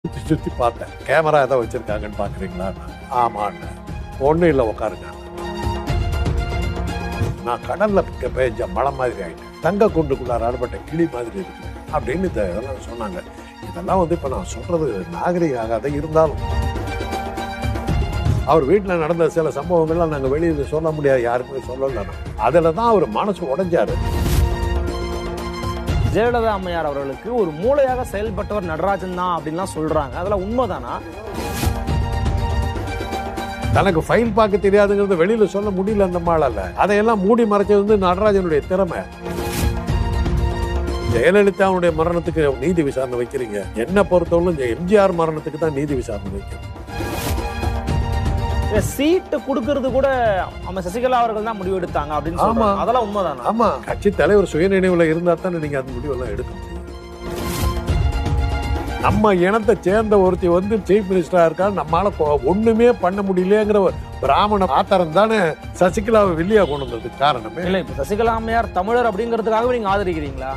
சுற்றி சுற்றி பார்த்தேன் கேமரா எதை வச்சிருக்காங்கன்னு பார்க்குறீங்களா ஆமான்னு ஒன்றும் இல்லை உட்காருங்க நான் கடல்ல பெய்ஞ்ச மழை மாதிரி ஆயிட்டேன் தங்க குண்டுக்குள்ளார அறுபட்ட கிளி மாதிரி இருக்கு அப்படின்னு இந்த இதெல்லாம் சொன்னாங்க இதெல்லாம் வந்து இப்போ நான் சொல்றது நாகரிக ஆகாத இருந்தாலும் அவர் வீட்டில் நடந்த சில சம்பவங்கள்லாம் நாங்கள் வெளியில் சொல்ல முடியாது யாருக்குமே சொல்லல அதில் தான் அவர் மனசு உடைஞ்சாரு ஜெயலலிதா அம்மையார் அவர்களுக்கு ஒரு மூளையாக செயல்பட்டவர் நடராஜன் தான் அப்படின்லாம் சொல்றாங்க அதெல்லாம் உண்மைதானா தனக்கு ஃபைல் பார்க்க தெரியாதுங்கிறத வெளியில சொல்ல முடியல அந்த மாளால அதையெல்லாம் மூடி மறைச்சது வந்து நடராஜனுடைய திறமை ஜெயலலிதாவுடைய மரணத்துக்கு நீதி விசாரணை வைக்கிறீங்க என்ன பொறுத்தவரைக்கும் இந்த எம்ஜிஆர் மரணத்துக்கு தான் நீதி விசாரணை வைக்கணும் இல்ல, சீட்டு கொடுக்கறது கூட நம்ம சசிகலா அவர்கள் தான் முடிவு எடுத்தாங்க அப்படின்னு ஆமா. சொல்றாங்க அதெல்லாம் உண்மைதானா ஆமா கட்சி தலைவர் சுயநினைவுல இருந்தா தானே நீங்க அந்த முடிவெல்லாம் எடுக்க முடியும் நம்ம இனத்தை சேர்ந்த ஒருத்தி வந்து சீஃப் மினிஸ்டரா இருக்கா நம்மளால கொ- ஒண்ணுமே பண்ண முடியலங்கிற ஒரு பிராமண ஆத்தரம் தானே சசிகலாவை வெளியா கொண்டு வந்ததுக்கு காரணமே இல்ல இப்ப சசிகலா அம்மையார் தமிழர் அப்படிங்கிறதுக்காகவே நீங்க ஆதரிக்கிறீங்களா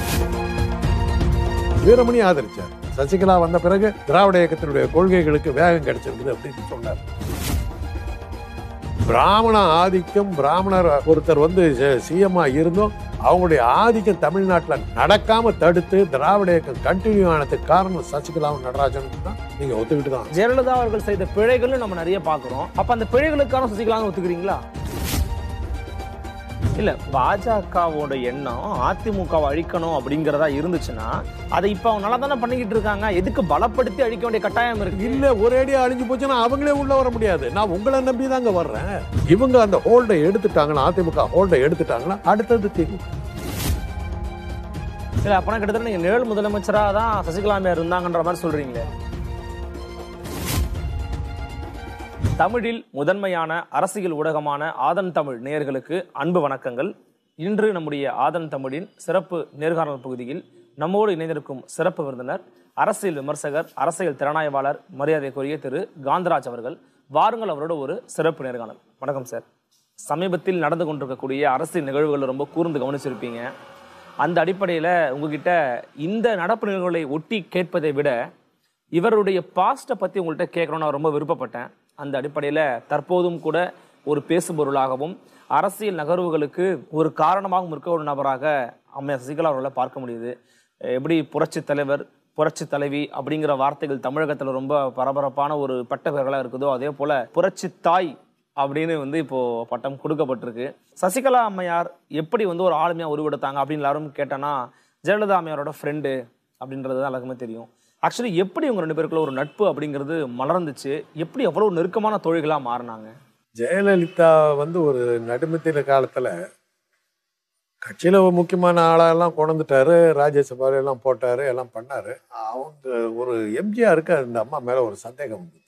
வீரமணி ஆதரிச்சார் சசிகலா வந்த பிறகு திராவிட இயக்கத்தினுடைய கொள்கைகளுக்கு வேகம் கிடைச்சிருக்குது அப்படின்னு சொன்னார் பிராமண ஆதிக்கம் பிராமணர் ஒருத்தர் வந்து சிஎம்ஆ இருந்தும் அவங்களுடைய ஆதிக்கம் தமிழ்நாட்டில் நடக்காம தடுத்து திராவிட இயக்கம் கண்டினியூ ஆனதுக்கு காரணம் சசிகலாவும் நடராஜனுக்கு தான் நீங்க ஒத்துக்கிட்டு தான் ஜெயலலிதா அவர்கள் செய்த பிழைகள் நம்ம நிறைய பாக்குறோம் அப்ப அந்த பிழைகளுக்கான சசிகலா ஒத்துக்கிறீங்களா இல்ல பாஜகவோட எண்ணம் அதிமுகவை அழிக்கணும் அப்படிங்கறதா இருந்துச்சுன்னா அதை இப்ப அவங்க நல்லா தானே பண்ணிக்கிட்டு இருக்காங்க எதுக்கு பலப்படுத்தி அழிக்க வேண்டிய கட்டாயம் இருக்கு இல்ல ஒரேடியா அழிஞ்சு போச்சுன்னா அவங்களே உள்ள வர முடியாது நான் உங்களை நம்பி தாங்க வர்றேன் இவங்க அந்த ஹோல்டை எடுத்துட்டாங்கன்னா அதிமுக ஹோல்டை எடுத்துட்டாங்கன்னா அடுத்தது திமுக இல்ல அப்பனா கிட்டத்தட்ட நீங்க நிழல் முதலமைச்சரா தான் சசிகலா அம்மையார் இருந்தாங்கன்ற மாதிரி சொல்றீங்களே தமிழில் முதன்மையான அரசியல் ஊடகமான ஆதன் தமிழ் நேயர்களுக்கு அன்பு வணக்கங்கள் இன்று நம்முடைய ஆதன் தமிழின் சிறப்பு நேர்காணல் பகுதியில் நம்மோடு இணைந்திருக்கும் சிறப்பு விருந்தினர் அரசியல் விமர்சகர் அரசியல் திறனாய்வாளர் மரியாதைக்குரிய திரு காந்தராஜ் அவர்கள் வாருங்கள் அவரோட ஒரு சிறப்பு நேர்காணல் வணக்கம் சார் சமீபத்தில் நடந்து கொண்டிருக்கக்கூடிய அரசியல் நிகழ்வுகளை ரொம்ப கூர்ந்து கவனிச்சிருப்பீங்க அந்த அடிப்படையில் உங்ககிட்ட இந்த நடப்பு நிகழ்வுகளை ஒட்டி கேட்பதை விட இவருடைய பாஸ்ட்டை பற்றி உங்கள்கிட்ட கேட்கணும்னு நான் ரொம்ப விருப்பப்பட்டேன் அந்த அடிப்படையில் தற்போதும் கூட ஒரு பேசுபொருளாகவும் அரசியல் நகர்வுகளுக்கு ஒரு காரணமாகவும் இருக்க ஒரு நபராக அம்மையார் சசிகலா அவர்களை பார்க்க முடியுது எப்படி புரட்சி தலைவர் புரட்சி தலைவி அப்படிங்கிற வார்த்தைகள் தமிழகத்தில் ரொம்ப பரபரப்பான ஒரு பட்ட பெயர்களாக இருக்குதோ அதே போல புரட்சி தாய் அப்படின்னு வந்து இப்போ பட்டம் கொடுக்கப்பட்டிருக்கு சசிகலா அம்மையார் எப்படி வந்து ஒரு ஆளுமையா உருவெடுத்தாங்க அப்படின்னு எல்லாரும் கேட்டோன்னா ஜெயலலிதா அம்மையாரோட ஃப்ரெண்டு அப்படின்றது தான் எல்லாருக்குமே தெரியும் ஆக்சுவலி எப்படி உங்க ரெண்டு பேருக்குள்ள ஒரு நட்பு அப்படிங்கிறது மலர்ந்துச்சு எப்படி அவ்வளவு நெருக்கமான தோழிகளா மாறினாங்க ஜெயலலிதா வந்து ஒரு நடுமத்தின காலத்துல கட்சியில ஒரு முக்கியமான ஆளெல்லாம் கொண்டுட்டாரு ராஜ்யசபால எல்லாம் போட்டாரு எல்லாம் பண்ணாரு அவங்க ஒரு எம்ஜிஆருக்கு அந்த அம்மா மேல ஒரு சந்தேகம் வந்தது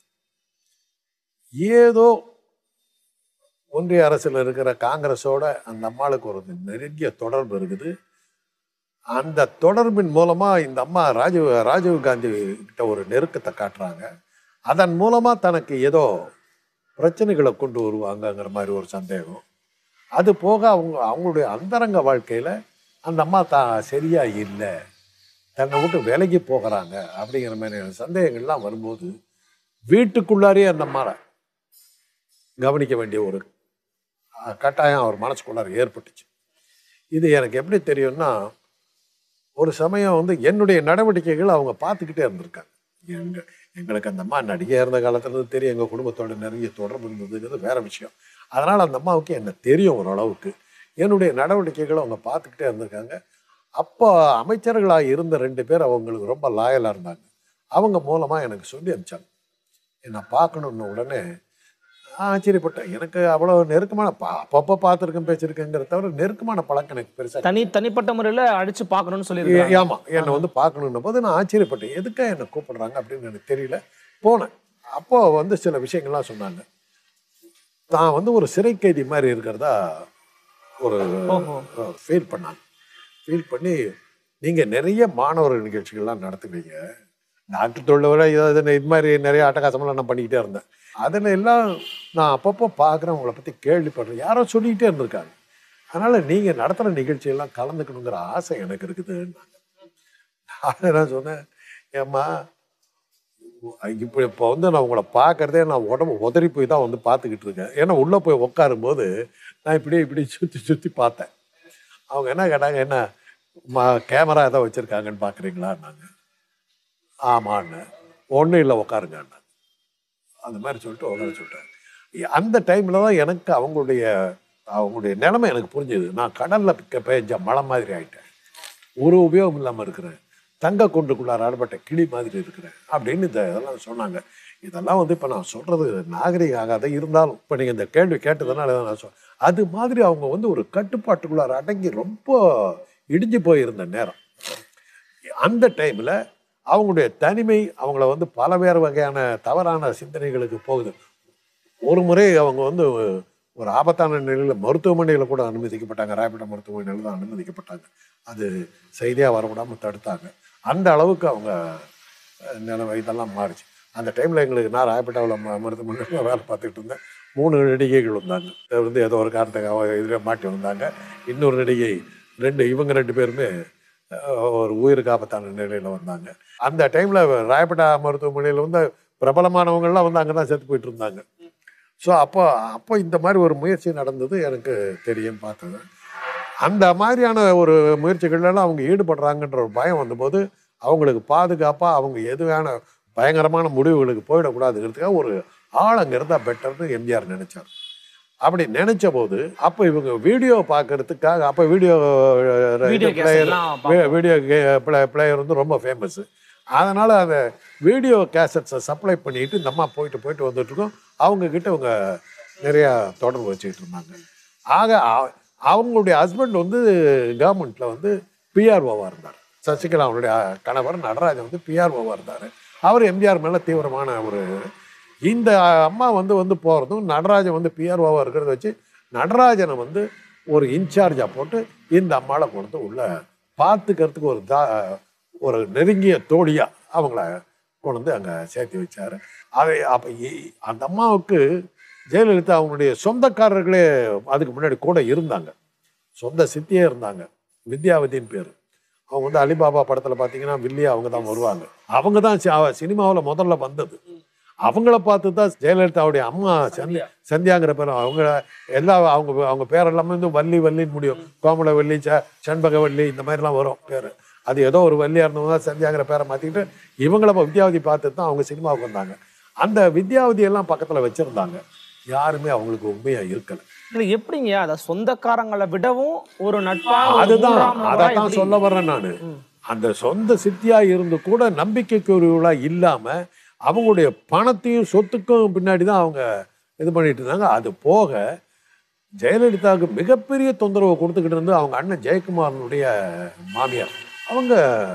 ஏதோ ஒன்றிய அரசுல இருக்கிற காங்கிரஸோட அந்த அம்மாளுக்கு ஒரு நெருங்கிய தொடர்பு இருக்குது அந்த தொடர்பின் மூலமா இந்த அம்மா ராஜீவ் ராஜீவ் காந்தி கிட்ட ஒரு நெருக்கத்தை காட்டுறாங்க அதன் மூலமா தனக்கு ஏதோ பிரச்சனைகளை கொண்டு வருவாங்கங்கிற மாதிரி ஒரு சந்தேகம் அது போக அவங்க அவங்களுடைய அந்தரங்க வாழ்க்கையில அந்த அம்மா தான் சரியா இல்லை தன்னை விட்டு விலகி போகிறாங்க அப்படிங்கிற மாதிரியான சந்தேகங்கள்லாம் வரும்போது வீட்டுக்குள்ளாரே அந்த அம்மாவை கவனிக்க வேண்டிய ஒரு அஹ், கட்டாயம் அவர் மனசுக்குள்ளார ஏற்பட்டுச்சு இது எனக்கு எப்படி தெரியும்னா ஒரு சமயம் வந்து என்னுடைய நடவடிக்கைகள் அவங்க பார்த்துக்கிட்டே இருந்திருக்காங்க எங்க எங்களுக்கு அந்த அம்மா நடிகையாக இருந்த காலத்துல இருந்து தெரியும் எங்கள் குடும்பத்தோட நிறைய தொடர்பு இருந்ததுங்கிறது வேற விஷயம் அதனால் அந்த அம்மாவுக்கு என்ன தெரியும் ஓரளவுக்கு என்னுடைய நடவடிக்கைகளை அவங்க பார்த்துக்கிட்டே இருந்திருக்காங்க அப்போ அமைச்சர்களாக இருந்த ரெண்டு பேர் அவங்களுக்கு ரொம்ப லாயலாக இருந்தாங்க அவங்க மூலமாக எனக்கு சொல்லி அனுப்பிச்சாங்க என்னை பார்க்கணுன்னு உடனே ஆச்சரியப்பட்டேன் எனக்கு அவ்வளோ நெருக்கமான பா அப்பப்போ பார்த்துருக்கேன் பேசியிருக்கேங்கிறத தவிர நெருக்கமான பழக்கம் எனக்கு பெருசாக தனி தனிப்பட்ட முறையில அடிச்சு பார்க்கணும்னு சொல்லியிருக்காங்க ஆமா என்னை வந்து பார்க்கணுன்ன போது நான் ஆச்சரியப்பட்டேன் எதுக்கா என்னை கூப்பிடுறாங்க அப்படின்னு எனக்கு தெரியல போனேன் அப்போ வந்து சில விஷயங்கள்லாம் சொன்னாங்க தான் வந்து ஒரு சிறை கைதி மாதிரி இருக்கிறதா ஒரு ஓஹோ. ஃபீல் பண்ணாங்க ஃபீல் பண்ணி நீங்க நிறைய மாணவர் நிகழ்ச்சிகள்லாம் நடத்துவீங்க டாக்டர் தொழிலை விட இது இது மாதிரி நிறைய அட்டகாசமெல்லாம் நான் பண்ணிக்கிட்டே இருந்தேன் அதில் எல்லாம் நான் அப்பப்போ பார்க்குறேன் உங்களை பற்றி கேள்விப்படுறேன் யாரோ சொல்லிக்கிட்டே இருந்திருக்காங்க அதனால நீங்க நடத்துகிற நிகழ்ச்சியெல்லாம் கலந்துக்கணுங்கிற ஆசை எனக்கு இருக்குதுன்னாங்க நான் என்ன சொன்னேன் ஏம்மா இப்போ இப்போ வந்து நான் உங்களை பார்க்கறதே நான் உடம்பு உதறி போய் தான் வந்து பார்த்துக்கிட்டு இருக்கேன் ஏன்னா உள்ளே போய் உட்காரும்போது நான் இப்படியே இப்படி சுற்றி சுற்றி பார்த்தேன் அவங்க என்ன கேட்டாங்க என்ன மா கேமரா ஏதோ வச்சுருக்காங்கன்னு பார்க்குறீங்களா நாங்கள் ஆமான்னு ஒன்றும் இல்லை உட்காருங்கன்னாங்க அந்த மாதிரி சொல்லிட்டு உட்கார சொல்லிட்டேன் அந்த டைமில் தான் எனக்கு அவங்களுடைய அவங்களுடைய நிலைமை எனக்கு புரிஞ்சுது நான் கடலில் பிக்க பெஞ்ச மழை மாதிரி ஆயிட்டேன் ஒரு உபயோகம் இல்லாமல் இருக்கிறேன் தங்க கொண்டுக்குள்ளார அடப்பட்ட கிளி மாதிரி இருக்கிறேன் அப்படின்னு இந்த இதெல்லாம் சொன்னாங்க இதெல்லாம் வந்து இப்போ நான் சொல்கிறது நாகரிக ஆகாத இருந்தாலும் இப்போ நீங்கள் இந்த கேள்வி கேட்டதுனால தான் நான் சொல் அது மாதிரி அவங்க வந்து ஒரு கட்டுப்பாட்டுக்குள்ளார அடங்கி ரொம்ப இடிஞ்சு போயிருந்த நேரம் அந்த டைமில் அவங்களுடைய தனிமை அவங்கள வந்து பல வேறு வகையான தவறான சிந்தனைகளுக்கு போகுது ஒரு முறை அவங்க வந்து ஒரு ஆபத்தான நிலையில் மருத்துவமனையில் கூட அனுமதிக்கப்பட்டாங்க ராயப்பேட்டை மருத்துவமனையில் தான் அனுமதிக்கப்பட்டாங்க அது செய்தியாக வரவிடாமல் தடுத்தாங்க அந்த அளவுக்கு அவங்க அஹ், நிலைமை இதெல்லாம் மாறிச்சு அந்த டைமில் எங்களுக்கு நான் ராயப்பேட்டாவில் ம மருத்துவமனையில் வேலை பார்த்துக்கிட்டு இருந்தேன் மூணு நடிகைகள் வந்தாங்க அது வந்து ஏதோ ஒரு காரணத்துக்காக இதில் மாட்டி வந்தாங்க இன்னொரு நடிகை ரெண்டு இவங்க ரெண்டு பேருமே அஹ், ஒரு உயிருக்கு ஆபத்தான நிலையில் வந்தாங்க அந்த டைமில் ராயப்பேட்டா மருத்துவமனையில் வந்து பிரபலமானவங்கள்லாம் வந்து அங்கே தான் செத்து போயிட்டு இருந்தாங்க ஸோ அப்போ அப்போ இந்த மாதிரி ஒரு முயற்சி நடந்தது எனக்கு தெரியும் பார்த்தது அந்த மாதிரியான ஒரு முயற்சிகள்லாம் அவங்க ஈடுபடுறாங்கன்ற ஒரு பயம் வந்தபோது அவங்களுக்கு பாதுகாப்பாக அவங்க எதுவான பயங்கரமான முடிவுகளுக்கு போயிடக்கூடாதுங்கிறதுக்காக ஒரு ஆள் அங்கே இருந்தால் பெட்டர்னு எம்ஜிஆர் நினைச்சார் அப்படி நினைச்ச போது அப்போ இவங்க வீடியோ பார்க்கறதுக்காக அப்போ வீடியோ வீடியோ பிளேயர் கேசட்லாம் வீடியோ பிளேயர் வந்து ரொம்ப ஃபேமஸ் அதனால் அந்த வீடியோ கேசட்ஸை சப்ளை பண்ணிட்டு இந்த அம்மா போயிட்டு போயிட்டு வந்துட்டு இருக்கோம் அவங்க கிட்ட இவங்க நிறையா தொடர்பு வச்சுக்கிட்டு இருந்தாங்க ஆக அ- அவங்களுடைய ஹஸ்பண்ட் வந்து கவர்மெண்ட்டில் வந்து பிஆர்ஓவாக இருந்தார் சசிகலா அவருடைய கணவர் நடராஜன் வந்து பிஆர்ஓவாக இருந்தார் அவர் எம்ஜிஆர் மேலே தீவிரமான ஒரு இந்த அம்மா வந்து வந்து போகிறதும் நடராஜன் வந்து பிஆர்ஓவாக இருக்கிறத வச்சு நடராஜனை வந்து ஒரு இன்சார்ஜாக போட்டு இந்த அம்மாவை கொண்டு உள்ள பார்த்துக்கிறதுக்கு ஒரு தா ஒரு நெருங்கிய தோழியாக அவங்கள கொண்டு வந்து அங்கே சேர்த்து வச்சாரு அதை அப்போ அந்த அம்மாவுக்கு ஜெயலலிதா அவங்களுடைய சொந்தக்காரர்களே அதுக்கு முன்னாடி கூட இருந்தாங்க சொந்த சித்தியே இருந்தாங்க வித்யாவதின்னு பேர் அவங்க வந்து அலிபாபா படத்தில் பார்த்தீங்கன்னா வில்லியா அவங்க தான் வருவாங்க அவங்க தான் சினிமாவில் முதல்ல வந்தது அவங்கள பார்த்து தான் ஜெயலலிதாவுடைய அம்மா சந்தியா சந்தியாங்கிற பேர் அவங்க எல்லா அவங்க அவங்க பேர் எல்லாமே வந்து வள்ளி வள்ளின்னு முடியும் கோமல வள்ளி ச செண்பக வள்ளி இந்த மாதிரிலாம் வரும் பேர் அது ஏதோ ஒரு வள்ளியாக இருந்தவங்க தான் சந்தியாங்கிற பேரை மாற்றிக்கிட்டு இவங்கள வித்யாவதி பார்த்து தான் அவங்க சினிமாவுக்கு வந்தாங்க அந்த வித்யாவதி எல்லாம் பக்கத்தில் வச்சுருந்தாங்க யாருமே அவங்களுக்கு உண்மையாக இருக்கலை இது எப்படிங்க அத சொந்தக்காரங்களை விடவும் ஒரு நட்பா ஒரு அதுதான் மூன்றாம் நபரா அதைத்தான் எப்படி? சொல்ல வர்றேன் நான் அந்த சொந்த சித்தியா இருந்து கூட நம்பிக்கைக்குரியவளா இல்லாம அவங்களுடைய பணத்தையும் சொத்துக்கும் பின்னாடி தான் அவங்க இது பண்ணிட்டு இருந்தாங்க அது போக ஜெயலலிதாவுக்கு மிகப்பெரிய தொந்தரவு கொடுத்துக்கிட்டு இருந்து அவங்க அண்ணன் ஜெயக்குமாரனுடைய மாமியார் அவங்க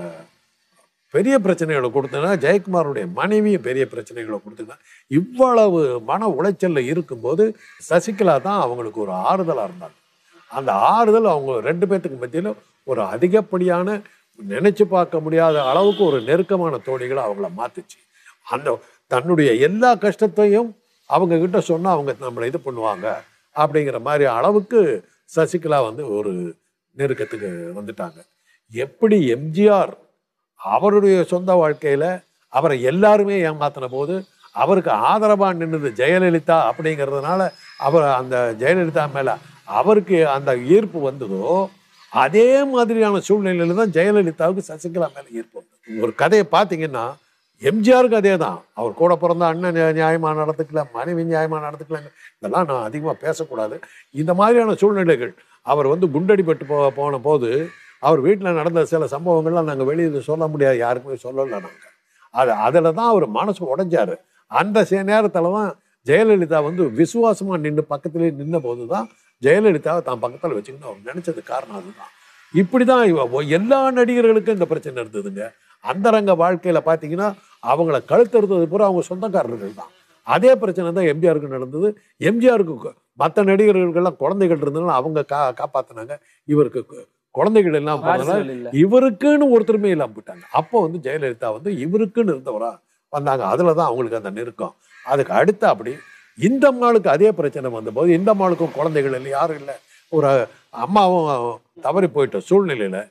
பெரிய பிரச்சனைகளை கொடுத்தனா ஜெயக்குமாருடைய மனைவியும் பெரிய பிரச்சனைகளை கொடுத்துனா இவ்வளவு மன உளைச்சல்ல இருக்கும்போது சசிகலா தான் அவங்களுக்கு ஒரு ஆறுதலா இருந்தாங்க அந்த ஆறுதல் அவங்க ரெண்டு பேர்த்துக்கு மத்தியில ஒரு அதிகப்படியான நினைச்சு பார்க்க முடியாத அளவுக்கு ஒரு நெருக்கமான தோழிகளை அவங்கள மாத்துச்சு அந்த தன்னுடைய எல்லா கஷ்டத்தையும் அவங்க கிட்ட சொன்னா அவங்க நம்மளை இது பண்ணுவாங்க அப்படிங்கிற மாதிரி அளவுக்கு சசிகலா வந்து ஒரு நெருக்கத்துக்கு வந்துட்டாங்க எப்படி எம்ஜிஆர் அவருடைய சொந்த வாழ்க்கையில அவரை எல்லாருமே ஏமாத்தின போது அவருக்கு ஆதரவா நின்னது ஜெயலலிதா அப்படிங்கிறதுனால அவர் அந்த ஜெயலலிதா மேல அவருக்கு அந்த ஈர்ப்பு வந்ததோ அதே மாதிரியான சூழ்நிலையில தான் ஜெயலலிதாவுக்கு சசிகலா மேல ஈர்ப்பு வந்தது ஒரு கதையை பார்த்தீங்கன்னா எம்ஜிஆருக்கு அதே தான் அவர் கூட பிறந்த அண்ணன் நியா- நியாயமா நடந்துக்கல மனைவி நியாயமா நடந்துக்கல இதெல்லாம் நான் அதிகமாக பேசக்கூடாது இந்த மாதிரியான சூழ்நிலைகள் அவர் வந்து குண்டடிப்பட்டு போ போன போது அவர் வீட்டில் நடந்த சில சம்பவங்கள்லாம் நாங்கள் வெளியில் சொல்ல முடியாது யாருக்குமே சொல்லலை நாங்கள் அது அதில் தான் அவர் மனசு உடைஞ்சாரு அந்த சே நேரத்தில் தான் ஜெயலலிதா வந்து விசுவாசமாக நின்று பக்கத்துலேயே நின்ன போது தான் ஜெயலலிதாவை தான் பக்கத்தில் வச்சுக்கணும் அவர் நினச்சது காரணம் அதுதான் இப்படி தான் இவ ஒ- எல்லா நடிகர்களுக்கும் இந்த பிரச்சனை இருந்ததுங்க அந்தரங்க வாழ்க்கையில் பார்த்தீங்கன்னா அவங்கள கழுத்தறுத்தது பூரா அவங்க சொந்தக்காரர்கள் தான் அதே பிரச்சனை தான் எம்ஜிஆருக்கு நடந்தது எம்ஜிஆருக்கு மற்ற நடிகர்களுக்கெல்லாம் குழந்தைகள் இருந்ததுனால அவங்க கா காப்பாற்றினாங்க இவருக்கு கு- குழந்தைகள் எல்லாம் போனதால வாரிசுகள் இல்ல இவருக்குன்னு ஒருத்தருமே இல்லாம போயிட்டாங்க அப்போ வந்து ஜெயலலிதா வந்து இவருக்குன்னு இருந்தவரா வந்தாங்க அதில் தான் அவங்களுக்கு அந்த நெருக்கம் அதுக்கு அடுத்து அப்படி இந்த அம்மாளுக்கு அதே பிரச்சனை வந்தபோது இந்த அம்மாளுக்கும் குழந்தைகள் இல்லை யாரும் இல்லை ஒரு அம்மாவும் தவறி போயிட்ட சூழ்நிலையில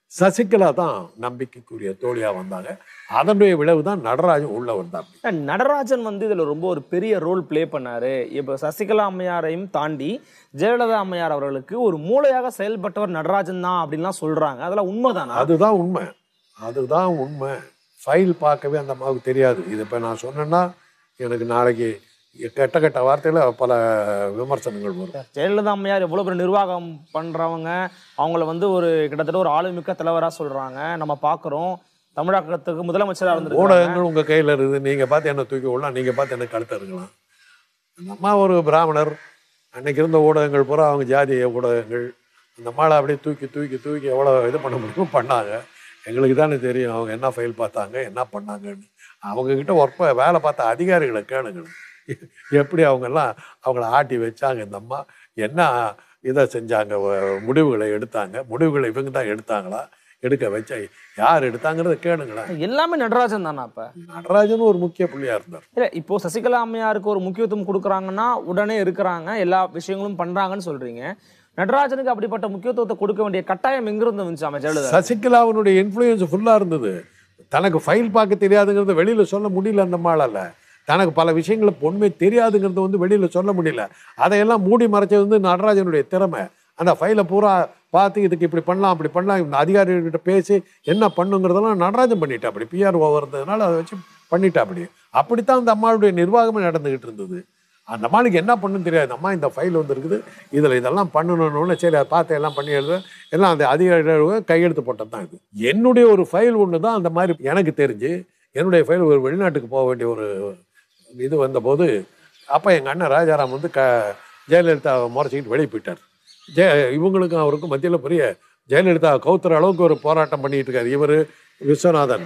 சசிகலா தான் நம்பிக்கைக்குரிய தோழியா வந்தாங்க அதனுடைய விளைவு தான் நடராஜன் உள்ள வந்தாங்க நடராஜன் வந்து இதுல ரொம்ப ஒரு பெரிய ரோல் ப்ளே பண்ணாரு இப்போ சசிகலா அம்மையாரையும் தாண்டி ஜெயலலிதா அம்மையார் அவர்களுக்கு ஒரு மூளையாக செயல்பட்டவர் நடராஜன் தான் அப்படின்லாம் சொல்றாங்க அதெல்லாம் உண்மைதானா அதுதான் உண்மை அதுதான் உண்மை ஃபைல் பார்க்கவே அந்த அம்மாவுக்கு தெரியாது இது இப்போ நான் சொன்னேன்னா எனக்கு நாளைக்கு கெட்ட கெட்ட வார்த்தையில பல விமர்சனங்கள் வரும் ஜெயலலிதா அம்மையார் எவ்வளவு பெரிய நிர்வாகம் பண்றவங்க அவங்கள வந்து ஒரு கிட்டத்தட்ட ஒரு ஆளுமிக்க தலைவரா சொல்றாங்க நம்ம பாக்குறோம் தமிழகத்துக்கு முதலமைச்சரா இருந்திருக்காங்க ஊடகங்கள் உங்க கையில இருக்குது நீங்க பார்த்து என்ன தூக்கி விடலாம் நீங்க பார்த்து என்ன கழுத்த இருக்கலாம் அந்த அம்மா ஒரு பிராமணர் அன்னைக்கு இருந்த ஊடகங்கள் பூரா அவங்க ஜாதிய ஊடகங்கள் அந்த அம்மாவை அப்படியே தூக்கி தூக்கி தூக்கி எவ்வளோ இது பண்ண முடியுமோ பண்ணாங்க எங்களுக்கு தானே தெரியும் அவங்க என்ன ஃபைல் பார்த்தாங்க என்ன பண்ணாங்கன்னு அவங்க கிட்ட ஒர்க் வேலை பார்த்த அதிகாரிகளை கேளுங்க எப்படி அவங்கெல்லாம் அவங்கள ஆட்டி வச்சாங்க இந்த அம்மா என்ன இதை செஞ்சாங்க வ- முடிவுகளை எடுத்தாங்க முடிவுகளை இவங்க தான் எடுத்தாங்களா எடுக்க வச்சா யார் எடுத்தாங்கிறத கேளுங்களேன் எல்லாமே நடராஜன் தானா அப்ப நடராஜன் ஒரு முக்கிய புள்ளியா இருந்தார் இல்ல இப்போ சசிகலா அம்மையாருக்கு ஒரு முக்கியத்துவம் கொடுக்குறாங்கன்னா உடனே இருக்கிறாங்க எல்லா விஷயங்களும் பண்றாங்கன்னு சொல்றீங்க நடராஜனுக்கு அப்படிப்பட்ட முக்கியத்துவத்தை கொடுக்க வேண்டிய கட்டாயம் எங்கிருந்து வந்துச்சு அவன் ஜெயலலிதா சசிகலாவினுடைய இன்ஃப்ளூயன்ஸ் ஃபுல்லா இருந்தது தனக்கு ஃபைல் பார்க்க தெரியாதுங்கிறத வெளியில சொல்ல முடியல அந்த மாளால தனக்கு பல விஷயங்களை பொண்மை தெரியாதுங்கிறத வந்து வெளியில சொல்ல முடியல அதையெல்லாம் மூடி மறைச்சது வந்து நடராஜனுடைய திறமை அந்த ஃபைலை பூரா பார்த்து இதுக்கு இப்படி பண்ணலாம் அப்படி பண்ணலாம் இந்த அதிகாரிகிட்ட பேசி என்ன பண்ணுங்கிறதெல்லாம் நடராஜன் பண்ணிட்டா அப்படி பிஆர் ஓவர் இருந்ததுனால அதை வச்சு பண்ணிட்டா அப்படி அப்படித்தான் அந்த அம்மாவுடைய நிர்வாகமே நடந்துகிட்டு இருந்தது அந்த அம்மாளுக்கு என்ன பண்ணுன்னு தெரியாது இந்த அம்மா இந்த ஃபைல் வந்துருக்குது இதில் இதெல்லாம் பண்ணணும்னு சரி அதை பார்த்து எல்லாம் பண்ணி எழுத எல்லாம் அந்த அதிகாரிகள் கையெழுத்து போட்டது தான் இது என்னுடைய ஒரு ஃபைல் ஒன்று தான் அந்த மாதிரி எனக்கு தெரிஞ்சு என்னுடைய ஃபைல் ஒரு வெளிநாட்டுக்கு போக வேண்டிய ஒரு இது வந்தபோது அப்போ எங்கள் அண்ணன் ராஜாராம் வந்து க ஜெயலலிதா முறைச்சிக்கிட்டு வெளியே போயிட்டார் ஜெய இவங்களுக்கும் அவருக்கும் மத்தியில் பெரிய ஜெயலலிதா கவுத்துற அளவுக்கு ஒரு போராட்டம் பண்ணிட்டு இருக்காரு இவர் விஸ்வநாதன்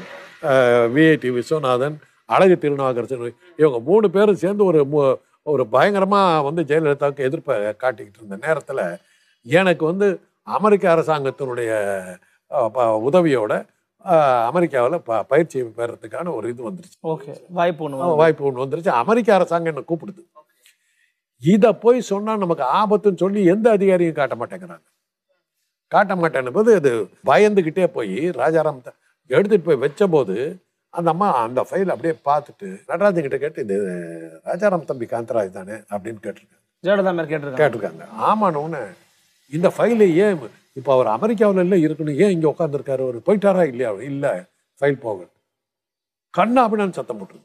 விஐடி விஸ்வநாதன் அழகு திருநாகரசன் இவங்க மூணு பேரும் சேர்ந்து ஒரு மு- ஒரு பயங்கரமாக வந்து ஜெயலலிதாவுக்கு எதிர்ப்பை காட்டிக்கிட்டு இருந்த நேரத்தில் எனக்கு வந்து அமெரிக்க அரசாங்கத்தினுடைய அஹ், ப- உதவியோட அமெரிக்காவில் ப பயிற்சி பெறத்துக்கான ஒரு இது வந்துருச்சு ஓகே வாய்ப்பு ஒண்ணு ஆ, வருது. வாய்ப்பு ஒன்று வந்துருச்சு அமெரிக்க அரசாங்கம் என்ன கூப்பிடுது இதை போய் சொன்னா நமக்கு ஆபத்துன்னு சொல்லி எந்த அதிகாரியும் காட்ட மாட்டேங்கிறாங்க காட்ட மாட்டேன்னு போது அது பயந்துகிட்டே போய் ராஜாராம் த- எடுத்துட்டு போய் வச்ச போது அந்த அம்மா அந்த ஃபைல் அப்படியே பார்த்துட்டு நடராஜன் கிட்ட கேட்டு இது ராஜாராம் தம்பி காந்தராஜ் தானே அப்படின்னு கேட்டிருக்காங்க ஜெயலலிதா அம்மையார் கேட்டிருக்காங்க கேட்டிருக்காங்க ஆமான்னு இந்த ஃபைலு ஏன் இப்போ அவர் அமெரிக்காவில் இல்லை இருக்கணும் ஏன் இங்கே உட்காந்துருக்காரு அவர் போயிட்டாரா இல்லையா இல்லை ஃபைல் போக கண்ணா அப்படின்னு சத்தம் போட்டுருது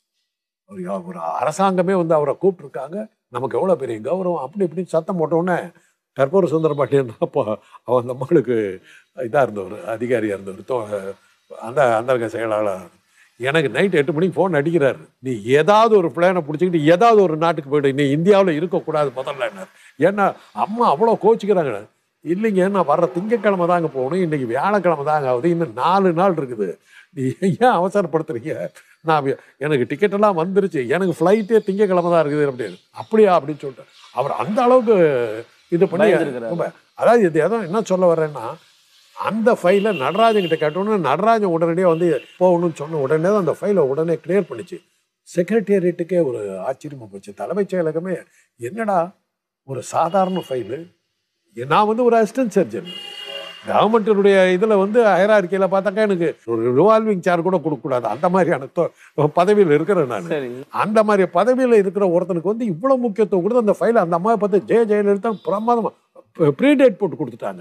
ஒரு யா- ஒரு அரசாங்கமே வந்து அவரை கூப்பிட்டுருக்காங்க நமக்கு எவ்வளோ பெரிய கௌரவம் அப்படி இப்படின்னு சத்தம் போட்ட உடனே கற்பூர சுந்தர பாண்டியன் தான் அப்போ அவன் அந்த அம்மாளுக்கு இதாக இருந்தவர் அதிகாரியாக இருந்தவர் தோ அந்த அந்தரங்க செயலாளர் எனக்கு நைட் எட்டு மணிக்கு ஃபோன் அடிக்கிறாரு நீ ஏதாவது ஒரு பிளானை பிடிச்சிக்கிட்டு ஏதாவது ஒரு நாட்டுக்கு போயிடு நீ இந்தியாவில் இருக்கக்கூடாது முதல்ல என்ன ஏன்னா அம்மா அவ்வளோ கோச்சிக்கிறாங்க இல்லைங்க நான் வர்ற திங்கக்கிழமை தாங்க போகணும் இன்னைக்கு வியாழக்கிழமை தாங்க ஆகுது இன்னும் நாலு நாள் இருக்குது நீ ஏன் அவசரப்படுத்துறீங்க நான் வி- எனக்கு டிக்கெட் எல்லாம் வந்துருச்சு எனக்கு ஃப்ளைட்டே திங்கக்கிழமை தான் இருக்குது அப்படின்னு அப்படியா அப்படின்னு சொல்லிட்டு அவர் அந்த அளவுக்கு இது பண்ணி பயந்துருக்கிறாரு. ரொம்ப அதாவது இது எதோ என்ன சொல்ல வர்றேன்னா அந்த ஃபைலை நடராஜன் கிட்ட கேட்டோன்னே நடராஜன் உடனடியாக வந்து போகணும்னு சொன்ன உடனே தான் அந்த ஃபைலை உடனே கிளியர் பண்ணிச்சு செக்ரட்டேரியட்டுக்கே ஒரு ஆச்சரியமா போச்சு தலைமைச் செயலகமே என்னடா ஒரு சாதாரண ஃபைலு நான் வந்து ஒரு அசிஸ்டன்ட் சர்ஜன் கவர்மெண்ட்டினுடைய இதில் வந்து ஹைரார்க்கியில் பார்த்தாக்கா எனக்கு ஒரு ரிவால்விங் சேர் கூட கொடுக்கக்கூடாது அந்த மாதிரியான பதவியில் இருக்கிறேன் நான் சரி அந்த மாதிரி பதவியில் இருக்கிற ஒருத்தனுக்கு வந்து இவ்வளோ முக்கியத்துவம் கொடுத்து அந்த ஃபைலை அந்த அம்மாவை பார்த்து ஜெய ஜெயலலிதா பிரமாதமாக ப்ரீடேட் போட்டு கொடுத்துட்டாங்க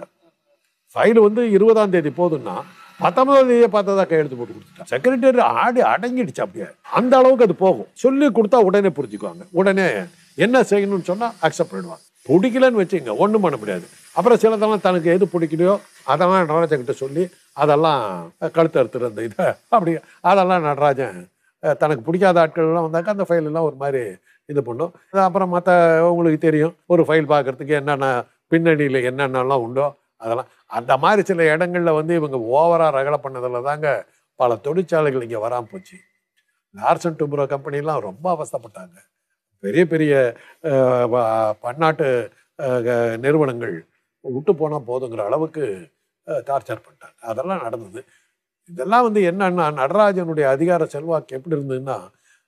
ஃபைல் வந்து இருபதாம் தேதி போதுன்னா பத்தொன்பதாம் தேதியை பார்த்ததா கையெழுத்து போட்டு கொடுத்துட்டாங்க செக்ரட்டரி ஆடி அடங்கிடுச்சு அப்படியே அந்த அளவுக்கு அது போகும் சொல்லி கொடுத்தா உடனே புரிஞ்சுக்குவாங்க உடனே என்ன செய்யணும்னு சொன்னா அக்செப்ட் பண்ணிடுவாங்க பிடிக்கலன்னு வச்சுங்க ஒன்றும் பண்ண முடியாது அப்புறம் சிலதெல்லாம் தனக்கு எது பிடிக்கலையோ அதெல்லாம் நடராஜன் கிட்ட சொல்லி அதெல்லாம் கழுத்து அறுத்துற அந்த இதை அப்படி அதெல்லாம் நடராஜன் அஹ், தனக்கு பிடிக்காத ஆட்கள் எல்லாம் வந்தாக்கா அந்த ஃபைல் எல்லாம் ஒரு மாதிரி இது பண்ணும் அது அப்புறம் மற்ற உங்களுக்கு தெரியும் ஒரு ஃபைல் பார்க்கறதுக்கு என்னென்ன பின்னணியில் என்னென்னலாம் உண்டோ அதெல்லாம் அந்த மாதிரி சில இடங்கள்ல வந்து இவங்க ஓவரா ரகலை பண்ணதுல தாங்க பல தொழிற்சாலைகள் இங்கே வராமல் போச்சு லார்சன் டுப்ரோ கம்பெனிலாம் ரொம்ப அவஸ்தைப்பட்டாங்க பெரிய பெரிய அஹ், ப- பன்னாட்டு அஹ், க- நிறுவனங்கள் விட்டு போனால் போதுங்கிற அளவுக்கு டார்ச்சர் பண்ணிட்டாங்க அதெல்லாம் நடந்தது இதெல்லாம் வந்து என்னன்னா நடராஜனுடைய அதிகார செல்வாக்கு எப்படி இருந்ததுன்னா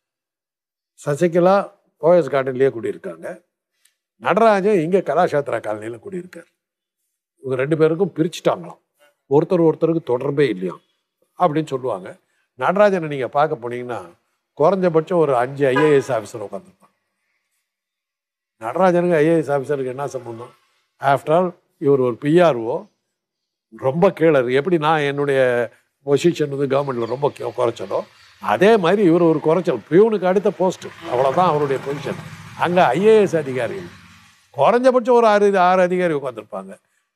சசிகலா போயஸ் கார்டன்லேயே குடியிருக்காங்க நடராஜன் இங்கே கலாஷேத்ரா காலனியில் குடியிருக்கார் இவங்க ரெண்டு பேருக்கும் பிரிச்சுட்டாங்களாம் ஒருத்தர் ஒருத்தருக்கு தொடர்பே இல்லையாம் அப்படின்னு சொல்லுவாங்க நடராஜனை நீங்கள் பார்க்க போனீங்கன்னா குறைஞ்சபட்சம் ஒரு அஞ்சு ஐஏஎஸ் ஆஃபீஸர் உட்காந்துருப்பாங்க நடராஜனுக்கு ஐஏஎஸ் ஆஃபீஸருக்கு என்ன சம்பந்தம் ஆஃப்டர் ஆல் இவர் ஒரு பிஆர்ஓ ரொம்ப கீழே இருக்கு எப்படி நான் என்னுடைய பொசிஷன் வந்து கவர்மெண்ட்டில் ரொம்ப கி- குறைச்சதோ அதே மாதிரி இவர் ஒரு குறைச்சல் பியூனுக்கு அடுத்த போஸ்ட் அவ்வளோதான் அவருடைய பொசிஷன் அங்கே ஐஏஎஸ் அதிகாரிகள் குறைஞ்சபட்சம் ஒரு ஆறு ஆறு அதிகாரி உட்காந்துருப்பாங்க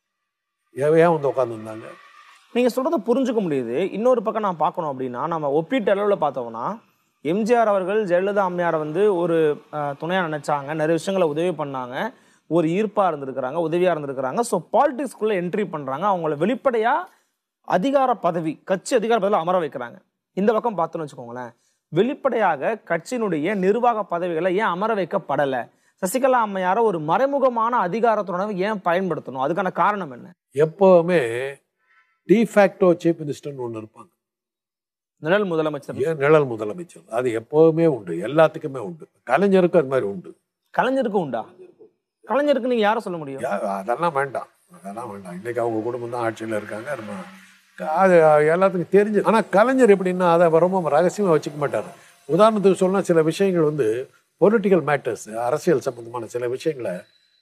ஏன் ஏன் வந்து உட்காந்துருந்தாங்க நீங்க சொல்றத புரிஞ்சுக்க முடியுது இன்னொரு பக்கம் நான் பார்க்கணும் அப்படின்னா நம்ம ஒப்பீட்டு அளவில் பார்த்தோம்னா எம்ஜிஆர் அவர்கள் ஜெயலலிதா அம்மையாரை வந்து ஒரு அஹ், துணையா நினைச்சாங்க நிறைய விஷயங்களை உதவி பண்ணாங்க ஒரு ஈர்ப்பா இருந்திருக்கிறாங்க உதவியா இருந்திருக்கிறாங்க ஸோ பாலிடிக்ஸ்குள்ள என்ட்ரி பண்றாங்க அவங்கள வெளிப்படையா அதிகார பதவி கட்சி அதிகார பதவியில் அமர வைக்கிறாங்க இந்த பக்கம் பார்த்தோன்னு வச்சுக்கோங்களேன் வெளிப்படையாக கட்சியினுடைய நிர்வாக பதவிகளை ஏன் அமர வைக்கப்படலை சசிகலா அம்மையாரை ஒரு மறைமுகமான அதிகாரத்துடன் ஏன் பயன்படுத்தணும் அதுக்கான காரணம் என்ன எப்போவுமே டிஃபேக்டோ சீஃப் மினிஸ்டர்னு ஒன்று இருப்பாங்க நிழல் முதலமைச்சர் ஏன் நிழல் முதலமைச்சர் அது எப்போவுமே உண்டு எல்லாத்துக்குமே உண்டு கலைஞருக்கும் அது மாதிரி உண்டு கலைஞருக்கு உண்டா கலைஞருக்கு நீங்க யார சொல்ல முடியும் யா- அதெல்லாம் வேண்டாம் அதெல்லாம் வேண்டாம் இன்னைக்கு அவங்க குடும்பம் தான் ஆட்சியில் இருக்காங்க நம்ம அது எல்லாத்துக்கும் தெரிஞ்சு ஆனால் கலைஞர் எப்படின்னா அதை ரொம்ப ரகசியமாக வச்சுக்க மாட்டார் உதாரணத்துக்கு சொன்னால் சில விஷயங்கள் வந்து பொலிட்டிக்கல் மேட்டர்ஸ் அரசியல் சம்பந்தமான சில விஷயங்களை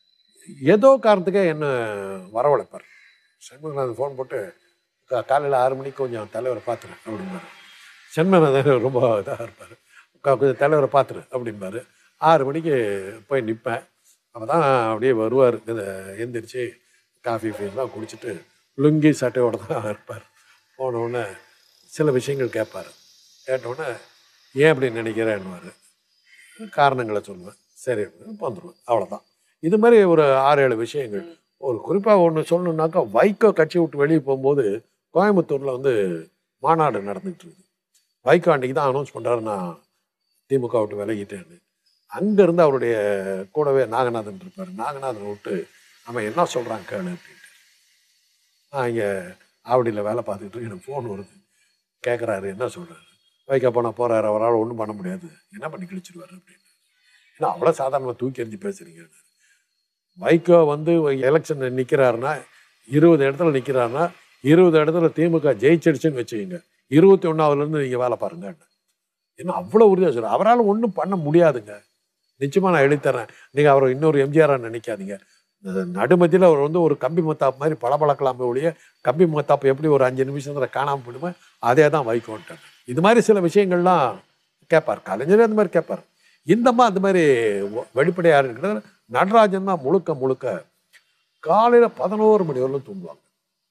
ஏதோ காரணத்துக்கே என்ன வரவழைப்பார் சண்முகநாதன் ஃபோன் போட்டு கா- காலையில் ஆறு மணிக்கு கொஞ்சம் தலைவரை பார்த்துரு அப்படிம்பாரு சென்மநாதன் ரொம்ப இதாக இருப்பார் கொஞ்சம் தலைவரை பார்த்துரு அப்படிம்பாரு ஆறு மணிக்கு போய் நிற்பேன் அப்போ தான் அப்படியே வருவார் இந்த எந்திரிச்சு காஃபி ஃபீஸ்லாம் குடிச்சிட்டு லுங்கி சட்டையோட தான் இருப்பார் போனவுடனே சில விஷயங்கள் கேட்பார் கேட்டவுடனே ஏன் அப்படி நினைக்கிறேன்னுவார் காரணங்களை சொல்லுவேன் சரி அப்படின்னு வந்துடுவேன் அவ்வளோதான் இது மாதிரி ஒரு ஆறு ஏழு விஷயங்கள் ஒரு குறிப்பாக ஒன்று சொல்லணுன்னாக்கா வைகோ கட்சி விட்டு வெளியே போகும்போது கோயம்புத்தூரில் வந்து மாநாடு நடந்துகிட்டு இருக்குது வைகோ அன்றைக்கி தான் அனௌன்ஸ் பண்ணுறாரு நான் திமுக விட்டு விலகிட்டேன்னு அங்கேருந்து அவருடைய கூடவே நாகநாதன் இருப்பார் நாகநாதன் விட்டு அவன் என்ன சொல்கிறான் கேளு அப்படின்ட்டு நான் இங்கே ஆவடியில் வேலை பார்த்துக்கிட்டு இருக்கேன், எனக்கு ஃபோன் வருது கேட்குறாரு என்ன சொல்கிறாரு வைக்க போனால் போகிறாரு அவரால் ஒன்றும் பண்ண முடியாது என்ன பண்ணி கிழிச்சிருவாரு அப்படின்னு ஏன்னா அவ்வளோ சாதாரணமாக தூக்கி எறிஞ்சு பேசுறீங்க வைகோ வந்து எலெக்ஷன் நிற்கிறாருன்னா இருபது இடத்துல நிற்கிறாருன்னா இருபது இடத்துல திமுக ஜெயிச்சிடுச்சுன்னு வச்சுக்கோங்க இருபத்தி ஒன்றாவதுலேருந்து நீங்கள் வேலை பாருங்க ஏன்னா அவ்வளோ உறுதியாக சொல்ல அவரால் ஒன்றும் பண்ண முடியாதுங்க நிச்சயமாக நான் எழுதித்தரேன் நீங்கள் அவரை இன்னொரு எம்ஜிஆராக நினைக்காதீங்க இந்த நடுமத்தியில் அவர் வந்து ஒரு கம்பி மத்தாப்பு மாதிரி பளபளக்கலாமே ஒழிய கம்பி மத்தாப்பு எப்படி ஒரு அஞ்சு நிமிஷத்தில் காணாமல் போயிடுமோ அதே தான் வைக்கோன்ட்டாங்க இது மாதிரி சில விஷயங்கள்லாம் கேட்பார் கலைஞரே அந்த மாதிரி கேட்பார் இந்தம்மா அந்த மாதிரி ஒ- வெளிப்படையா இருக்கிறது நடராஜன் தான் முழுக்க முழுக்க காலையில் பதினோரு மணி வரலும் தூங்குவாங்க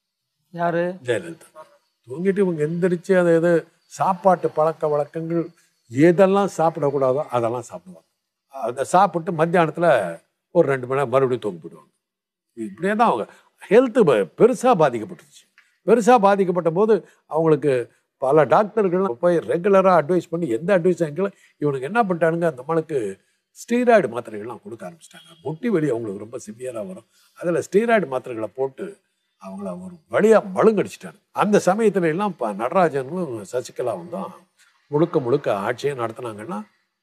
யாரு ஜெயலலிதா தூங்கிட்டு இவங்க எந்திரிச்சு அதை எது சாப்பாட்டு பழக்க வழக்கங்கள் எதெல்லாம் சாப்பிடக்கூடாதோ அதெல்லாம் சாப்பிடுவாங்க அதை சாப்பிட்டு மத்தியானத்தில் ஒரு ரெண்டு மணி நேரம் மறுபடியும் தூங்கி போயிடுவாங்க இப்படியே தான் அவங்க ஹெல்த்து பெருசாக பாதிக்கப்பட்டுருச்சு பெருசாக பாதிக்கப்பட்ட போது அவங்களுக்கு பல டாக்டர்கள்லாம் போய் ரெகுலராக அட்வைஸ் பண்ணி எந்த அட்வைஸ் ஆகிக்கலாம் இவனுக்கு என்ன பண்ணிட்டானுங்க அந்த மனுக்கு ஸ்டீராய்டு மாத்திரைகள்லாம் கொடுக்க ஆரம்பிச்சிட்டாங்க முட்டி வலி அவங்களுக்கு ரொம்ப சிவியராக வரும் அதில் ஸ்டீராய்டு மாத்திரைகளை போட்டு அவங்கள ஒரு வழியாக மழுங்கடிச்சிட்டாங்க அந்த சமயத்துல எல்லாம் இப்போ நடராஜனும் சசிகலாவும் தான் முழுக்க முழுக்க ஆட்சியை நடத்துனாங்கன்னா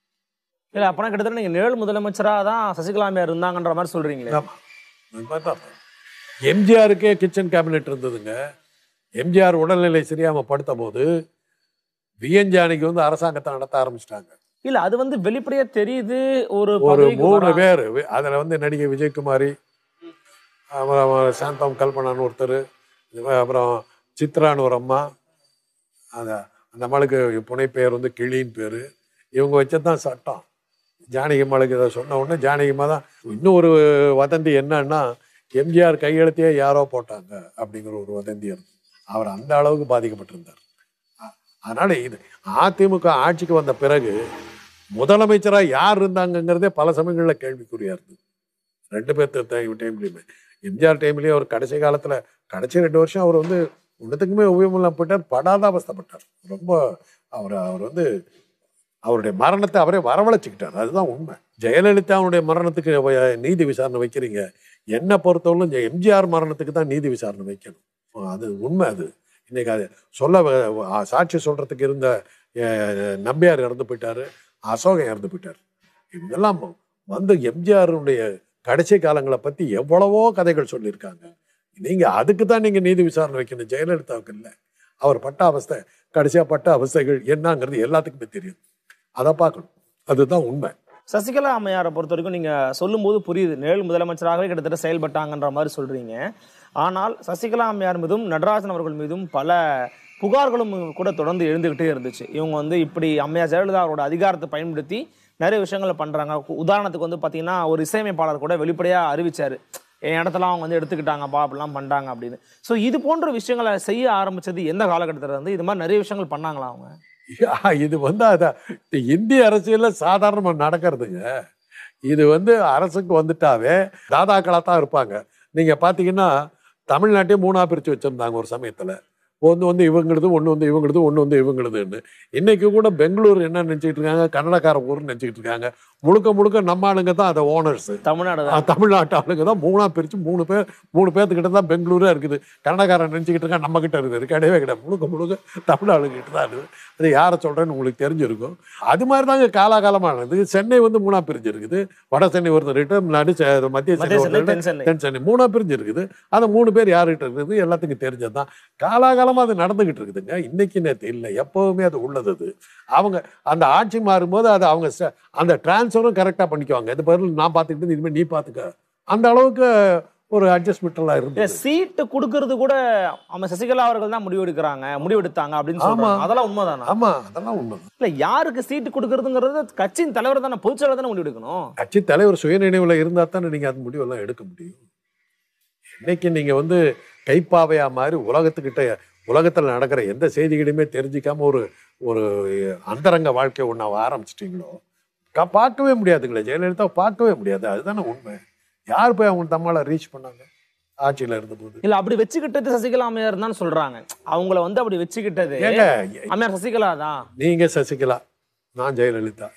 இல்ல அப்பனா கிட்டத்தட்ட நீங்க நிழல் முதலமைச்சரா தான் சசிகலா அம்மையார் இருந்தாங்கன்ற மாதிரி சொல்றீங்களே ஆமா. அது மாதிரி தான் எம்ஜிஆருக்கே கிச்சன் கேபினெட் இருந்ததுங்க எம்ஜிஆர் உடல்நிலை சரியாம படுத்த போது விஎன்ஜானிக்கு வந்து அரசாங்கத்தை நடத்த ஆரம்பிச்சிட்டாங்க இல்ல அது வந்து வெளிப்படையா தெரியுது ஒரு ஒரு பதவிக்கு மூணு வரா- பேர் அதுல வந்து நடிகை விஜயகுமாரி அப்புறம் சாந்தம் கல்பனான்னு ஒருத்தர் அப்புறம் சித்ரான்னு ஒரு அம்மா அந்த அந்த அம்மாளுக்கு புனை பெயர் வந்து கிளின்னு பேர் இவங்க வச்சது தான் சட்டம் ஜானகி அம்மாளுக்கு இதை சொன்ன உடனே ஜானகி அம்மா தான் இன்னும் ஒரு வதந்தி என்னன்னா எம்ஜிஆர் கையெழுத்தையே யாரோ போட்டாங்க அப்படிங்கிற ஒரு வதந்தி இருக்கு அவர் அந்த அளவுக்கு பாதிக்கப்பட்டிருந்தார் அ- அதனால இது அதிமுக ஆட்சிக்கு வந்த பிறகு முதலமைச்சரா யார் இருந்தாங்கங்கிறதே பல சமயங்களில் கேள்விக்குறியா இருந்தது ரெண்டு பேர்த்து டைம்லையுமே எம்ஜிஆர் டைம்லயே அவர் கடைசி காலத்துல கடைசி ரெண்டு வருஷம் அவர் வந்து ஒன்றுத்துக்குமே உபயோகம் போயிட்டார் படாத அவஸ்தைப்பட்டார் ரொம்ப அவர் அவர் வந்து அவருடைய மரணத்தை அவரே வரவழைச்சிக்கிட்டார் அதுதான் உண்மை ஜெயலலிதாவுடைய மரணத்துக்கு வ- நீதி விசாரணை வைக்கிறீங்க என்னை பொறுத்தவரைக்கும் இந்த எம்ஜிஆர் மரணத்துக்கு தான் நீதி விசாரணை வைக்கணும் அது உண்மை அது இன்னைக்கு அது சொல்ல வ- ஆ, சாட்சி சொல்றதுக்கு இருந்த அஹ், நம்பியார் இறந்து போயிட்டாரு அசோகன் இறந்து போயிட்டார் இவங்கெல்லாம் வந்து எம்ஜிஆருடைய கடைசி காலங்களை பத்தி எவ்வளவோ கதைகள் சொல்லியிருக்காங்க நீங்க அதுக்கு தான் நீங்க நீதி விசாரணை வைக்கணும் ஜெயலலிதாவுக்கு இல்லை அவர் பட்ட அவஸ்தை கடைசியா பட்ட அவஸ்தைகள் என்னங்கிறது எல்லாத்துக்குமே தெரியும் அதை பார்க்கணும் அதுதான் உண்மை சசிகலா அம்மையாரை பொறுத்த வரைக்கும் நீங்க சொல்லும்போது புரியுது நிழல் முதலமைச்சராகவே கிட்டத்தட்ட செயல்பட்டாங்கன்ற மாதிரி சொல்றீங்க ஆனால் சசிகலா அம்மையார் மீதும் நடராஜன் அவர்கள் மீதும் பல புகார்களும் கூட தொடர்ந்து எழுந்துகிட்டே இருந்துச்சு இவங்க வந்து இப்படி அம்மையார் ஜெயலலிதா அவரோட அதிகாரத்தை பயன்படுத்தி நிறைய விஷயங்களை பண்றாங்க உதாரணத்துக்கு வந்து பாத்தீங்கன்னா ஒரு இசையமைப்பாளர் கூட வெளிப்படையா அறிவிச்சாரு என் இடத்துல அவங்க வந்து எடுத்துக்கிட்டாங்கப்பா அப்படிலாம் பண்றாங்க அப்படின்னு ஸோ இது போன்ற விஷயங்களை செய்ய ஆரம்பிச்சது எந்த காலகட்டத்தில் இருந்து இது மாதிரி நிறைய விஷயங்கள் பண்ணாங்களா அவங்க இது வந்து அத இந்திய அரசியல்ல சாதாரணமா நடக்கிறதுங்க இது வந்து அரசுக்கு வந்துட்டாவே தாதாக்களா தான் இருப்பாங்க நீங்க பாத்தீங்கன்னா தமிழ்நாட்டையே மூணா பிரிச்சு வச்சிருந்தாங்க ஒரு சமயத்துல ஒன்று வந்து இவங்களுது ஒன்று வந்து இவங்களுது ஒன்று வந்து இவங்களுதுன்னு இன்னைக்கு கூட பெங்களூர் என்ன நினச்சிக்கிட்டு இருக்காங்க கன்னடக்கார ஊர்னு நினச்சிக்கிட்டு இருக்காங்க முழுக்க முழுக்க நம்ம ஆளுங்க தான் அதை ஓனர்ஸ் தமிழ்நாடு தான். தமிழ்நாட்டு ஆளுங்க தான் மூணா பிரிச்சு மூணு பேர் மூணு பேர்த்துக்கிட்ட தான் பெங்களூரே இருக்குது கன்னடக்காரன் நினச்சிக்கிட்டு இருக்கா நம்ம கிட்ட இருக்குது கிடையவே கிடையாது முழுக்க முழுக்க தமிழ் ஆளுங்கிட்ட தான் இருக்குது அது யாரை சொல்றேன்னு உங்களுக்கு தெரிஞ்சிருக்கும் அது மாதிரி தாங்க காலாகாலமானது சென்னை வந்து மூணா பிரிஞ்சு இருக்குது வட சென்னை ஒருத்தர் ரிட்டர்ன் நடு செ- மத்திய சென்னை மத்திய சென்னை ஒருத்தர் தென் சென்னை தென் சென்னை மூணா பிரிஞ்சு இருக்குது அந்த மூணு பேர் யார்கிட்ட இருக்குது எல்லாத்துக்கும் தெரிஞ்சதுதான் காலாகாலமா அது நடந்துகிட்டு இருக்குதுங்க இன்னைக்கு நேற்று இல்லை எப்பவுமே அது உள்ளது அது அவங்க அந்த ஆட்சி மாறும்போது அது அவங்க ச- அந்த டிரான்ஸ்ஃபரும் கரெக்டாக பண்ணிக்குவாங்க இது பதில் நான் பார்த்துக்கிட்டு இனிமேல் நீ பார்த்துக்க அந்த அளவுக்கு ஒரு அட்ஜஸ்ட்மெண்ட் எல்லாம் இல்ல இருந்தது சீட்டு கொடுக்கறது கூட அவங்க சசிகலா அவர்கள் தான் முடிவெடுக்கிறாங்க முடிவெடுத்தாங்க அப்படின்னு சொல்றாங்க ஆமா. அதெல்லாம் உண்மைதானா ஆமா அதெல்லாம் உண்மை இல்ல யாருக்கு சீட்டு கொடுக்கறதுங்கிறது கட்சியின் தலைவர் தானே பொதுச்செயலாளர் தானே முடிவெடுக்கணும் கட்சி தலைவர் சுயநினைவில் இருந்தால் தானே நீங்கள் அந்த முடிவெல்லாம் எடுக்க முடியும் இன்னைக்கு நீங்கள் வந்து கைப்பாவையா மாதிரி உலகத்துக்கிட்ட உலகத்தில் நடக்கிற எந்த செய்திகளையுமே தெரிஞ்சிக்காம ஒரு ஒரு அந்தரங்க வாழ்க்கை ஒன்று ஆரம்பிச்சிட்டிங்களோ க- பார்க்கவே முடியாதுங்களே ஜெயலலிதா பார்க்கவே முடியாது அதுதானே உண்மை யார் போய் அவங்க தம்மால ரீச் பண்ணாங்க ஆட்சியில் இருந்தபோது இல்ல அப்படி வச்சுக்கிட்டது சசிகலா அம்மையார் தான் சொல்றாங்க அவங்கள வந்து அப்படி வச்சுக்கிட்டது ஏங்க அம்மையார் சசிகலா தான் நீங்கள் சசிகலா நான் ஜெயலலிதா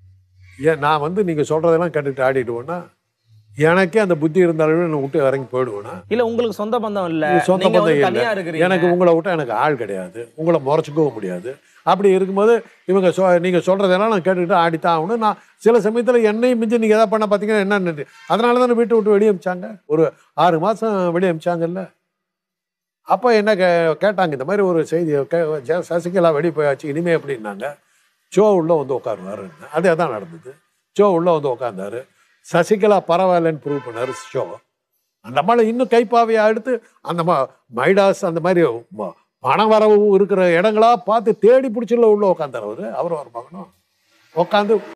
ஏன் நான் வந்து நீங்கள் சொல்கிறதெல்லாம் கேட்டுட்டு ஆடிடுவேன்னா எனக்கே அந்த புத்தி இருந்தாலும் நான் விட்டு இறங்கி போயிடுவேனா இல்ல உங்களுக்கு சொந்த பந்தம் இல்ல இது சொந்த நீங்க வந்து பந்தம் தனியா இல்லை இருக்கிறீங்க எனக்கு உங்களை விட்டா எனக்கு ஆள் கிடையாது உங்களை முறைச்சிக்கவும் முடியாது அப்படி இருக்கும்போது இவங்க சொ நீங்கள் சொல்கிறதெல்லாம் நான் கேட்டுக்கிட்டு ஆடித்தான் ஆகணும் நான் சில சமயத்தில் என்னையும் மிஞ்சி நீங்கள் எதாவது பண்ண பார்த்தீங்கன்னா என்ன அதனால தானே வீட்டை விட்டு வெளியே அமிச்சாங்க ஒரு ஆறு மாதம் வெளியே அமிச்சாங்கல்ல அப்போ என்ன கே கேட்டாங்க இந்த மாதிரி ஒரு செய்தி கே ஜெ- சசிகலா வெளியே போயாச்சு இனிமே எப்படின்னாங்க ஜோ உள்ள வந்து உட்காருவாருன்னு அதே தான் நடந்தது ஜோ உள்ள வந்து உட்காந்தாரு சசிகலா பரவாயில்லன்னு ப்ரூவ் பண்ணாரு ஷோ அந்த மாதிரி இன்னும் கைப்பாவையை எடுத்து அந்த ம- மைடாஸ் அந்த மாதிரி ம- பண வரவு இருக்கிற இடங்களா பார்த்து தேடி பிடிச்சில உள்ள உட்காந்தார் அவரு அவர் ஒரு மகனும் உட்காந்து